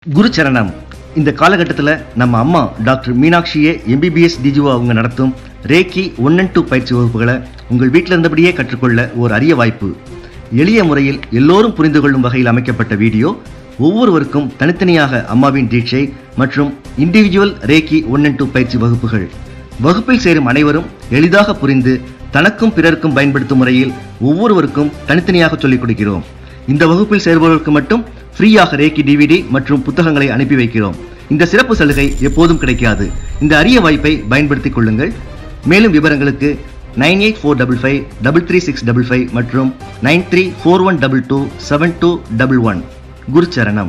குருச்சரணம் இந்த காலகட்டத்தில் நம்ம அம்மா டாக்டர் மீனாட்சியே எம்பிபிஎஸ் டிஜிஓ அவங்க நடத்தும் ரேக்கி ஒன் அண்ட் டூ பயிற்சி வகுப்புகளை உங்கள் வீட்டில் இருந்தபடியே கற்றுக்கொள்ள ஒரு அரிய வாய்ப்பு எளிய முறையில் எல்லோரும் புரிந்து கொள்ளும் வகையில் அமைக்கப்பட்ட வீடியோ ஒவ்வொருவருக்கும் தனித்தனியாக அம்மாவின் தீட்சை மற்றும் individual reiki one and two பயிற்சி வகுப்புகள் வகுப்பில் சேரும் அனைவரும் எளிதாக புரிந்து தனக்கும் பிறருக்கும் பயன்படுத்தும் முறையில் ஒவ்வொருவருக்கும் தனித்தனியாக சொல்லிக் கொடுக்கிறோம் இந்த வகுப்பில் சேர்பவர்களுக்கு மட்டும் ஃப்ரீயாக ரேக்கி டிவிடி மற்றும் புத்தகங்களை அனுப்பி வைக்கிறோம் இந்த சிறப்பு சலுகை எப்போதும் கிடைக்காது இந்த அரிய வாய்ப்பை பயன்படுத்திக் கொள்ளுங்கள் மேலும் விவரங்களுக்கு nine eight four double five double three six double five மற்றும் nine three four one double two seven two double one குருச்சரணம்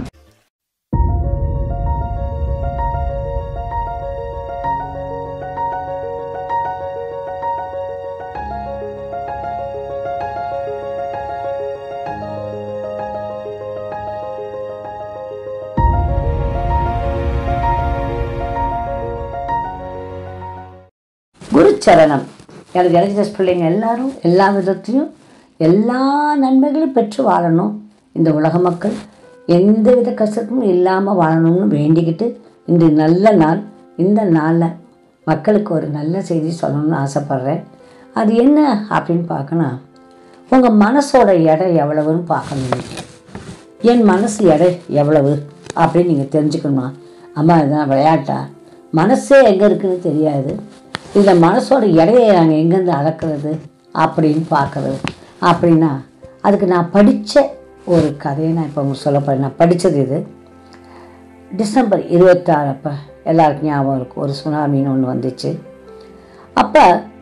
குருச்சரணம் எனக்கு எலக்ட்ரஸ் பிள்ளைங்க எல்லாரும் எல்லா விதத்திலையும் எல்லா நன்மைகளையும் பெற்று வாழணும் இந்த உலக மக்கள் எந்த வித கஷ்டமும் இல்லாமல் வாழணும்னு வேண்டிக்கிட்டு இந்த நல்ல நாள் இந்த நாளில் மக்களுக்கு ஒரு நல்ல செய்தி சொல்லணும்னு ஆசைப்பட்றேன் அது என்ன அப்படின்னு பார்க்கணும் உங்கள் மனசோட எடை எவ்வளவுன்னு பார்க்கணும் என் மனசு எடை எவ்வளவு அப்படின்னு நீங்கள் தெரிஞ்சுக்கணுமா அம்மா இதுதான் விளையாட்டா மனசே எங்கே இருக்குன்னு தெரியாது இதில் மனசோட எடையை நாங்கள் எங்கேருந்து அளக்கிறது அப்படின்னு பார்க்குறது அப்படின்னா அதுக்கு நான் படித்த ஒரு கதையை நான் இப்போ உங்களுக்கு சொல்ல போகிறேன் நான் படித்தது இது டிசம்பர் இருபத்தாறு அப்போ எல்லாருக்கும் ஞாபகம் இருக்கும் ஒரு சுனாமின்னு ஒன்று வந்துச்சு அப்போ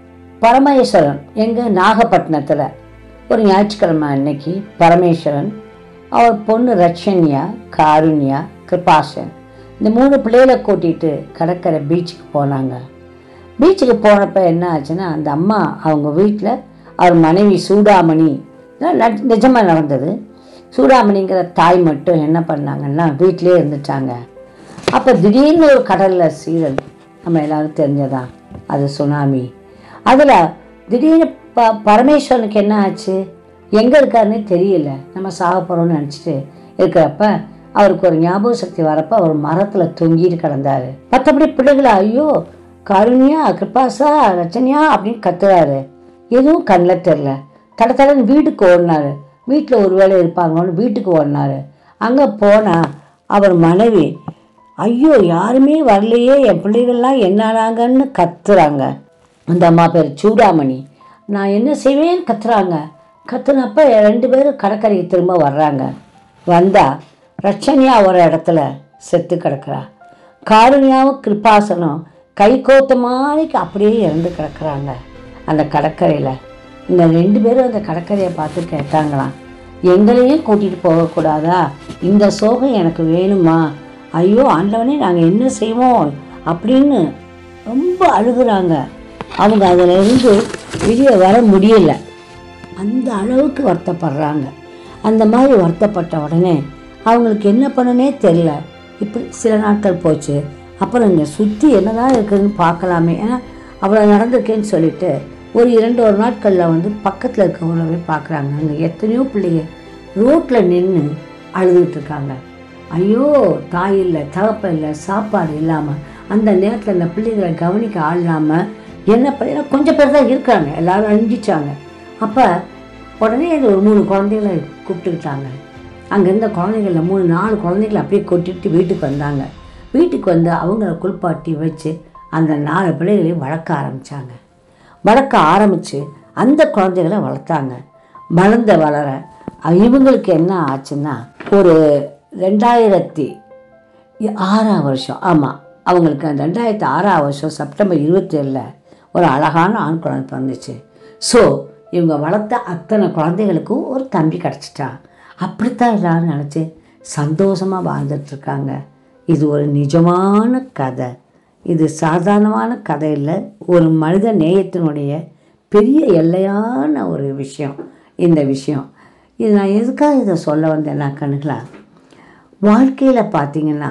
பரமேஸ்வரன் எங்கள் நாகப்பட்டினத்தில் ஒரு ஞாயிற்றுக்கிழமை அன்னைக்கு பரமேஸ்வரன் அவர் பொண்ணு ரட்சன்யா காருண்யா கிருபாசன் இந்த மூணு பிள்ளைகளை கூட்டிகிட்டு கடற்கரை பீச்சுக்கு போனாங்க பீச்சுக்கு போனப்போ என்ன ஆச்சுன்னா அந்த அம்மா அவங்க வீட்டில் அவர் மனைவி சூடாமணி இதெல்லாம் நட்- நிஜமா நடந்தது சூடாமணிங்கிற தாய் மட்டும் என்ன பண்ணாங்கன்னா வீட்டிலே இருந்துட்டாங்க அப்போ திடீர்னு ஒரு கடலில் சீரல் நம்ம எல்லாரும் தெரிஞ்சதான் அது சுனாமி அதில் திடீர்னு ப பரமேஸ்வரனுக்கு என்ன ஆச்சு எங்கே இருக்காருன்னே தெரியல நம்ம சாக போகிறோம்னு நினச்சிட்டு இருக்கிறப்ப அவருக்கு ஒரு ஞாபக சக்தி வரப்போ அவர் மரத்தில் தொங்கிட்டு கிடந்தாரு மற்றபடி பிள்ளைகளை ஐயோ கருணியா கிருபாசா ரச்சனியா அப்படின்னு கத்துறாரு எதுவும் கண்ணில் தெரில தட தடன்னு வீட்டுக்கு ஓடினாரு வீட்டில் ஒரு வேளை இருப்பாங்கன்னு வீட்டுக்கு ஓடினாரு அங்கே போனால் அவர் மனைவி ஐயோ யாருமே வரலையே என் பிள்ளைகள்லாம் என்னானாங்கன்னு கத்துறாங்க அந்த அம்மா பேர் சூடாமணி நான் என்ன செய்வேன்னு கத்துறாங்க கத்துனப்ப ரெண்டு பேரும் கடற்கரைக்கு திரும்ப வர்றாங்க வந்தா ரட்சணியா ஒரு இடத்துல செத்து கிடக்குறா காருண்யாவும் கிருபாசனும் கை கோத்த மாதிரிக்கு அப்படியே இறந்து கிடக்குறாங்க அந்த கடற்கரையில் இந்த ரெண்டு பேரும் அந்த கடற்கரையை பார்த்து கேட்டாங்களாம் எங்களையும் கூட்டிகிட்டு போகக்கூடாதா இந்த சோகம் எனக்கு வேணுமா ஐயோ ஆண்டவனே நாங்கள் என்ன செய்வோம் அப்படின்னு ரொம்ப அழுகுறாங்க அவங்க அதில் இருந்து வெளியே வர முடியல அந்த அளவுக்கு வருத்தப்படுறாங்க அந்த மாதிரி வருத்தப்பட்ட உடனே அவங்களுக்கு என்ன பண்ணனே தெரில இப்படி சில நாட்கள் போச்சு அப்புறம் இங்கே சுற்றி என்னதான் இருக்குதுன்னு பார்க்கலாமே ஏன்னா அவ்வளோ நடந்திருக்கேன்னு சொல்லிட்டு ஒரு இரண்டு ஒரு நாட்களில் வந்து பக்கத்தில் இருக்கவங்கள போய் பார்க்குறாங்க அங்கே எத்தனையோ பிள்ளைங்க ரோட்டில் நின்று அழுதுகிட்டு இருக்காங்க ஐயோ தாய் இல்லை தகப்பன் இல்லை சாப்பாடு இல்லாமல் அந்த நேரத்தில் அந்த பிள்ளைகளை கவனிக்க ஆள் இல்லாமல் என்ன பண்ண கொஞ்சம் பேர் தான் இருக்காங்க எல்லாரும் அழிஞ்சிட்டாங்க அப்போ உடனே இது ஒரு மூணு குழந்தைகளை கூப்பிட்டுக்கிட்டாங்க அங்கே இருந்த குழந்தைகள மூணு நாலு குழந்தைகளை அப்படியே கொட்டிட்டு வீட்டுக்கு வந்தாங்க வீட்டுக்கு வந்து அவங்கள குளிப்பாட்டி வச்சு அந்த நாலு பிள்ளைகளையும் வளர்க்க ஆரம்பித்தாங்க வளர்க்க ஆரம்பித்து அந்த குழந்தைகளை வளர்த்தாங்க வளர்ந்த வளர இவங்களுக்கு என்ன ஆச்சுன்னா ஒரு ரெண்டாயிரத்தி ஆறாம் வருஷம் ஆமாம் அவங்களுக்கு அந்த ரெண்டாயிரத்தி ஆறாம் வருஷம் செப்டம்பர் இருபத்தேழில் ஒரு அழகான ஆண் குழந்தை பிறந்துச்சு ஸோ இவங்க வளர்த்த அத்தனை குழந்தைகளுக்கும் ஒரு தம்பி கிடச்சிட்டான் அப்படித்தான் எல்லாரும் நினச்சி சந்தோஷமாக வாழ்ந்துட்டுருக்காங்க இது ஒரு நிஜமான கதை இது சாதாரணமான கதை இல்லை ஒரு மனித நேயத்தினுடைய பெரிய எல்லையான ஒரு விஷயம் இந்த விஷயம் இது நான் எதுக்காக இதை சொல்ல வந்தேன்னா கண்ணுங்களா வாழ்க்கையில் பார்த்தீங்கன்னா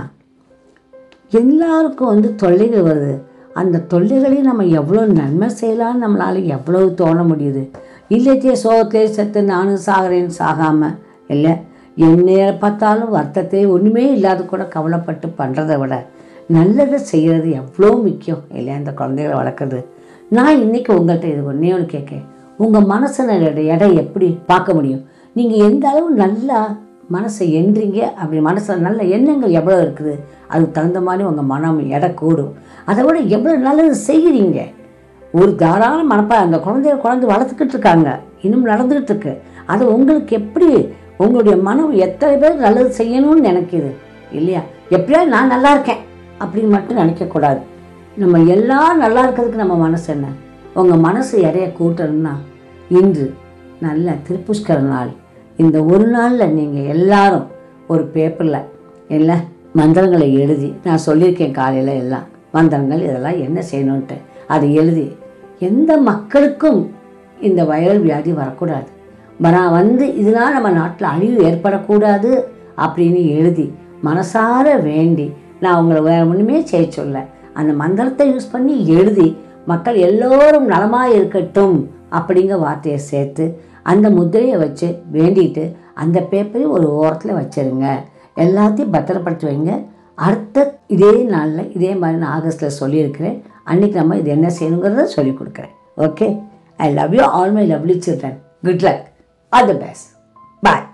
எல்லாருக்கும் வந்து தொல்லைகள் வருது அந்த தொல்லைகளையும் நம்ம எவ்வளோ நன்மை செய்யலாம்னு நம்மளால் எவ்வளவு தோண முடியுது இல்லத்தையே சோகத்திலே செத்து நானும் சாகிறேன்னு சாகாமல் இல்லை என்ன பார்த்தாலும் வருத்தத்தை ஒன்றுமே இல்லாத கூட கவலைப்பட்டு பண்ணுறதை விட நல்லதை செய்கிறது எவ்வளோ முக்கியம் இல்லையா இந்த குழந்தைகளை வளர்க்குறது நான் இன்றைக்கி உங்கள்கிட்ட இது ஒன்றே ஒன்று கேட்கேன் உங்கள் மனசினோட எடை எப்படி பார்க்க முடியும் நீங்கள் எந்த அளவு நல்லா மனசை எண்றீங்க அப்படி மனசில் நல்ல எண்ணங்கள் எவ்வளோ இருக்குது அதுக்கு தகுந்த மாதிரி உங்கள் மனம் எடை கூடும் அதை விட எவ்வளோ நல்லது செய்கிறீங்க ஒரு தாராள மனப்பா அந்த குழந்தைய குழந்தை வளர்த்துக்கிட்டு இருக்காங்க இன்னும் நடந்துக்கிட்டு இருக்கு அது உங்களுக்கு எப்படி உங்களுடைய மனம் எத்தனை பேர் நல்லது செய்யணும்னு நினைக்கிது இல்லையா எப்படியாவது நான் நல்லா இருக்கேன் அப்படின்னு மட்டும் நினைக்கக்கூடாது நம்ம எல்லாரும் நல்லா இருக்கிறதுக்கு நம்ம மனசு என்ன உங்கள் மனசு எடைய கூட்டணும்னா இன்று நல்ல திருப்புஷ்கர நாள் இந்த ஒரு நாளில் நீங்கள் எல்லாரும் ஒரு பேப்பரில் இல்லை மந்திரங்களை எழுதி நான் சொல்லியிருக்கேன் காலையில் எல்லாம் மந்திரங்கள் இதெல்லாம் என்ன செய்யணுன்ட்டு அதை எழுதி எந்த மக்களுக்கும் இந்த வைரல் வியாதி வரக்கூடாது வரா வந்து இதனால் நம்ம நாட்டில் அழிவு ஏற்படக்கூடாது அப்படின்னு எழுதி மனசார வேண்டி நான் உங்களை வேறு ஒன்றுமே செய்ய சொல்ல அந்த மந்திரத்தை யூஸ் பண்ணி எழுதி மக்கள் எல்லோரும் நலமாக இருக்கட்டும் அப்படிங்கிற வார்த்தையை சேர்த்து அந்த முத்திரையை வச்சு வேண்டிட்டு அந்த பேப்பரையும் ஒரு ஓரத்தில் வச்சிருங்க எல்லாத்தையும் பத்திரப்படுத்தி வைங்க அடுத்த இதே நாளில் இதே மாதிரி நான் ஆகஸ்ட்டில் சொல்லியிருக்கிறேன் அன்றைக்கி நம்ம இது என்ன செய்யணுங்கிறத சொல்லி கொடுக்குறேன் okay I love you all my lovely children good luck all the best bye